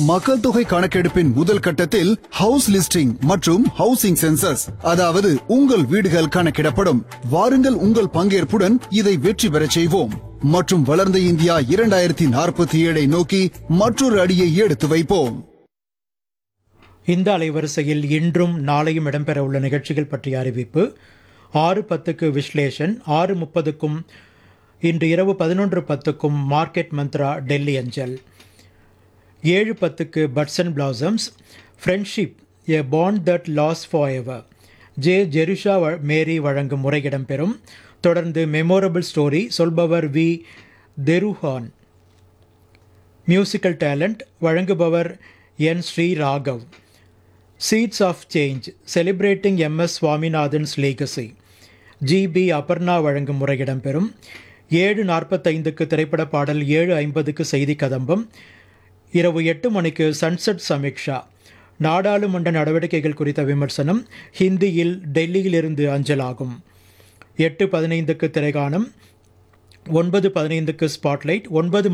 மக்கள் தொகை கணக்கெடுப்பின் முதல் கட்டத்தில் ஹவுஸ் லிஸ்டிங் மற்றும் ஹவுசிங் சென்சஸ் அதாவது உங்கள் வீடுகள் கணக்கிடப்படும் வாருங்கள் உங்கள் பங்கேற்புடன் இதை வெற்றி பெறச் செய்வோம் மற்றும் வளர்ந்த இந்தியா இரண்டாயிரத்தி நாற்பத்தி ஏழை நோக்கி மற்றொரு அடியை எடுத்து வைப்போம் இந்த அலைவரிசையில் இன்றும் நாளையும் இடம்பெற உள்ள நிகழ்ச்சிகள் பற்றிய அறிவிப்பு ஆறு பத்துக்கு விஸ்லேஷன் ஆறு முப்பதுக்கும் இன்று இரவு பதினொன்று பத்துக்கும் மார்க்கெட் மந்த்ரா டெல்லி அஞ்சல் ஏழு பத்துக்கு buds and blossoms friendship a bond that lasts forever J Jerusha வ- மேரி வழங்கும் முறை இடம்பெறும் தொடர்ந்து மெமோரபிள் ஸ்டோரி சொல்பவர் வி தெருஹான் மியூசிக்கல் டேலண்ட் வழங்குபவர் N Sri Raghav seeds of change celebrating M S Swaminathan's legacy GP Aparna வழங்கும் முறை இடம்பெறும் ஏழு நாற்பத்தைந்துக்கு திரைப்பட பாடல் ஏழு ஐம்பதுக்கு செய்தி கதம்பம் இரவு எட்டு மணிக்கு சன்செட் சமீக்ஷா நாடாளுமன்ற நடவடிக்கைகள் குறித்த விமர்சனம் ஹிந்தியில் டெல்லியிலிருந்து அஞ்சலாகும் எட்டு பதினைந்துக்கு திரைகாணம் ஒன்பது பதினைந்துக்கு ஸ்பாட்லைட் ஒன்பது